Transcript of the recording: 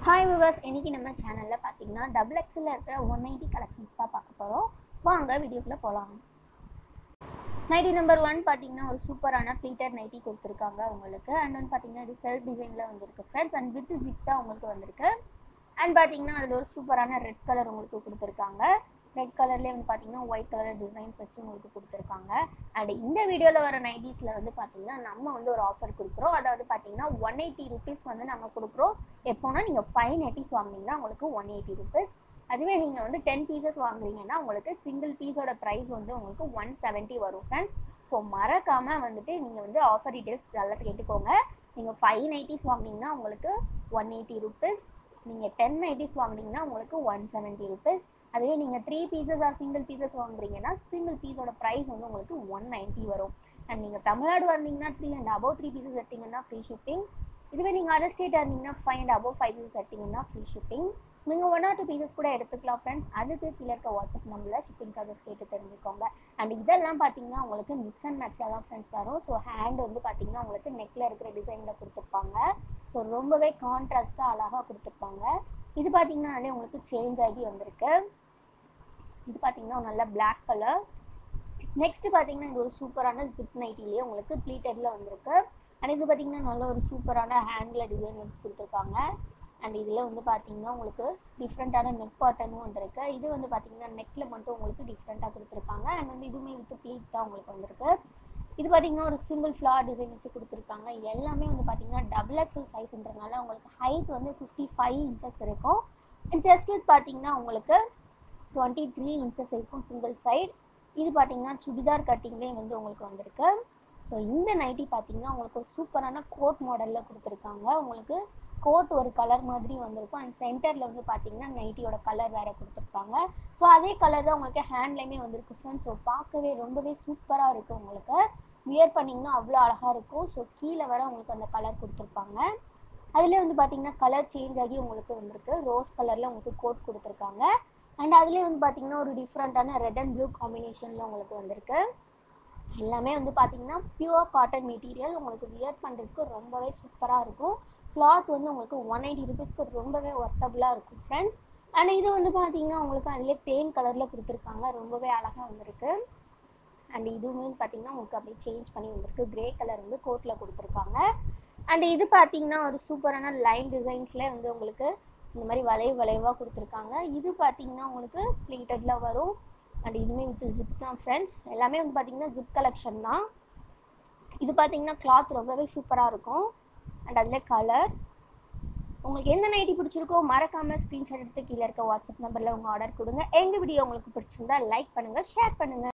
hi viewers இன்னைக்கு நம்ம சேனலில் பார்த்தீங்கன்னா டபுள் எக்ஸில் இருக்கிற ஒன் நைன்ட்டி கலெக்ஷன்ஸ் தான் பார்க்க போகிறோம் வாங்க வீடியோக்குள்ளே போகலாம் நைட்டி நம்பர் ஒன் பார்த்தீங்கன்னா ஒரு சூப்பரான ப்ளீட்டர் நைட்டி கொடுத்துருக்காங்க உங்களுக்கு அண்ட் வந்து பார்த்தீங்கன்னா இது செல்ஃப் டிசைனில் வந்திருக்கு ஃப்ரெண்ட்ஸ் அண்ட் வித் ஜிப் தான் உங்களுக்கு வந்திருக்கு அண்ட் பார்த்தீங்கன்னா அதில் ஒரு சூப்பரான ரெட் கலர் உங்களுக்கு கொடுத்துருக்காங்க ரெட் கலர்லேயே வந்து பார்த்தீங்கன்னா ஒயிட் கலர் டிசைன்ஸ் வச்சு உங்களுக்கு கொடுத்துருக்காங்க அண்ட் இந்த வீடியோவில் வர நைட்டிஸில் வந்து பார்த்தீங்கன்னா நம்ம வந்து ஒரு ஆஃபர் கொடுக்குறோம் அதாவது பார்த்தீங்கன்னா ஒன் எயிட்டி ருபீஸ் வந்து நம்ம கொடுக்குறோம் எப்போனா நீங்கள் ஃபைவ் நைட்டிஸ் வாங்குனீங்கன்னா உங்களுக்கு ஒன் எயிட்டி ருபீஸ் அதுவே நீங்கள் வந்து டென் பீசஸ் வாங்குறீங்கன்னா உங்களுக்கு சிங்கிள் பீஸோட ப்ரைஸ் வந்து உங்களுக்கு ஒன் செவன்ட்டி வரும் ஃப்ரெண்ட்ஸ் ஸோ மறக்காமல் வந்துட்டு நீங்கள் வந்து ஆஃபர் டீட்டெயில்ஸ் நல்லா கேட்டுக்கோங்க நீங்கள் ஃபைவ் நைட்டிஸ் வாங்குனீங்கன்னா உங்களுக்கு ஒன் எயிட்டி ருபீஸ் நீங்கள் டென் நைட்டிஸ் வாங்குனீங்கன்னா உங்களுக்கு ஒன் செவன்ட்டி ருபீஸ் அதுவே நீங்கள் three pieces or single pieces வாங்குறீங்கன்னா சிங்கிள் பீஸோட ப்ரைஸ் வந்து உங்களுக்கு ஒன் நைன்ட்டி வரும் அண்ட் நீங்கள் தமிழ்நாடு வந்தீங்கன்னா three and above three pieces எடுத்தீங்கன்னா ஃப்ரீ ஷிப்பிங் இதுவே நீங்கள் அதர் ஸ்டேட் இருந்தீங்கன்னா five and above five pieces எடுத்தீங்கன்னா ஃப்ரீ ஷிப்பிங் நீங்கள் ஒன் ஆர் டூ பீசஸ் கூட எடுத்துக்கலாம் ஃப்ரெண்ட்ஸ் அதுக்கு கீழே இருக்க வாட்ஸ்அப் நம்பரில் ஷிப்பிங் சார்ஜஸ் கேட்டு தெரிஞ்சுக்கோங்க அண்ட் இதெல்லாம் பார்த்தீங்கன்னா உங்களுக்கு மிக்ஸ் அண்ட் மேட்சாக தான் ஃப்ரெண்ட்ஸ் வரும் ஸோ ஹேண்ட் வந்து பார்த்தீங்கன்னா உங்களுக்கு நெக்கில் இருக்கிற டிசைனில் கொடுத்துருப்பாங்க ஸோ ரொம்பவே கான்ட்ராஸ்ட்டாக அழகாக கொடுத்துருப்பாங்க இது பார்த்தீங்கன்னா அதிலே உங்களுக்கு சேஞ்ச் ஆகி வந்திருக்கு இது பார்த்தீங்கன்னா ஒரு நல்ல பிளாக் கலர் நெக்ஸ்ட் பார்த்தீங்கன்னா இது ஒரு சூப்பரான ஜிப் நைட்டிலேயே உங்களுக்கு ப்ளீட்டடில் வந்திருக்கு அண்ட் இது பார்த்தீங்கன்னா நல்ல ஒரு சூப்பரான ஹேண்டில் டிசைன் வந்து கொடுத்துருக்காங்க அண்ட் இதில் வந்து பார்த்தீங்கன்னா உங்களுக்கு டிஃப்ரெண்ட்டான நெக் பாட்டனும் வந்திருக்கு இது வந்து பார்த்தீங்கன்னா நெக்கில் மட்டும் உங்களுக்கு டிஃப்ரெண்ட்டாக கொடுத்துருக்காங்க அண்ட் வந்து இதுவுமே வித் ப்ளீட் தான் உங்களுக்கு வந்திருக்கு இது பார்த்தீங்கன்னா ஒரு சிங்கிள் ஃப்ளார் டிசைன் வச்சு கொடுத்துருக்காங்க எல்லாமே வந்து பார்த்தீங்கன்னா டபுள் எக்ஸல் சைஸ்ன்றனால உங்களுக்கு ஹைட் வந்து ஃபிஃப்டி ஃபைவ் இன்ச்சஸ் இருக்கும் அண்ட் ஜஸ்ட் வித் பார்த்தீங்கன்னா உங்களுக்கு டுவெண்ட்டி த்ரீ இன்ச்சஸ் இருக்கும் சிங்கிள் சைடு இது பார்த்தீங்கன்னா சுடிதார் கட்டிங்லேயே வந்து உங்களுக்கு வந்திருக்கு ஸோ இந்த நைட்டி பார்த்தீங்கன்னா உங்களுக்கு ஒரு சூப்பரான கோட் மாடலில் கொடுத்துருக்காங்க உங்களுக்கு கோட் ஒரு கலர் மாதிரி வந்திருக்கும் அண்ட் சென்டரில் வந்து பார்த்தீங்கன்னா நைட்டியோட கலர் வேறு கொடுத்துருப்பாங்க ஸோ அதே கலர் தான் உங்களுக்கு ஹேண்ட்லேயுமே வந்திருக்கு ஃப்ரெண்ட்ஸ் ஸோ பார்க்கவே ரொம்பவே சூப்பராக இருக்குது உங்களுக்கு வியர் பண்ணிங்கன்னா அவ்வளோ அழகாக இருக்கும் ஸோ கீழே வர உங்களுக்கு அந்த கலர் கொடுத்துருப்பாங்க அதிலே வந்து பார்த்தீங்கன்னா கலர் சேஞ்ச் ஆகி உங்களுக்கு வந்திருக்கு ரோஸ் கலரில் உங்களுக்கு கோட் கொடுத்துருக்காங்க அண்ட் அதுலேயே வந்து பார்த்தீங்கன்னா ஒரு டிஃப்ரெண்ட்டான ரெட் அண்ட் ப்ளூ காம்பினேஷனில் உங்களுக்கு வந்திருக்கு எல்லாமே வந்து பார்த்தீங்கன்னா பியூர் காட்டன் மெட்டீரியல் உங்களுக்கு வியர் பண்ணுறதுக்கு ரொம்பவே சூப்பராக இருக்கும் கிளாத் வந்து உங்களுக்கு ஒன் எயிட்டி ருபீஸ்க்கு ரொம்பவே ஒர்த்தபுளாக இருக்கும் ஃப்ரெண்ட்ஸ் அண்ட் இது வந்து பார்த்தீங்கன்னா உங்களுக்கு அதிலே தேன் கலரில் கொடுத்துருக்காங்க ரொம்பவே அழகாக வந்திருக்கு அண்ட் இதுவுமே பார்த்தீங்கன்னா உங்களுக்கு அப்படியே சேஞ்ச் பண்ணி வந்திருக்கு கிரே கலர் வந்து கோட்டில் கொடுத்துருக்காங்க அண்ட் இது பார்த்தீங்கன்னா ஒரு சூப்பரான லைன் டிசைன்ஸ்லேயே வந்து உங்களுக்கு இந்த மாதிரி வளைவு வளைவாக கொடுத்துருக்காங்க இது பார்த்தீங்கன்னா உங்களுக்கு ப்ளீட்டடில் வரும் அண்ட் இதுவுமே வித் ஜிப் தான் ஃப்ரெண்ட்ஸ் எல்லாமே வந்து பார்த்தீங்கன்னா ஜிப் கலெக்ஷன் தான் இது பார்த்தீங்கன்னா கிளாத் ரொம்பவே சூப்பராக இருக்கும் அண்ட் அதில் கலர் உங்களுக்கு எந்த நைட்டி பிடிச்சிருக்கோ மறக்காமல் ஸ்க்ரீன்ஷாட் எடுத்து கீழே இருக்க வாட்ஸ்அப் நம்பரில் உங்கள் ஆர்டர் கொடுங்க எங்கள் வீடியோ உங்களுக்கு பிடிச்சிருந்தா லைக் பண்ணுங்கள் ஷேர் பண்ணுங்கள்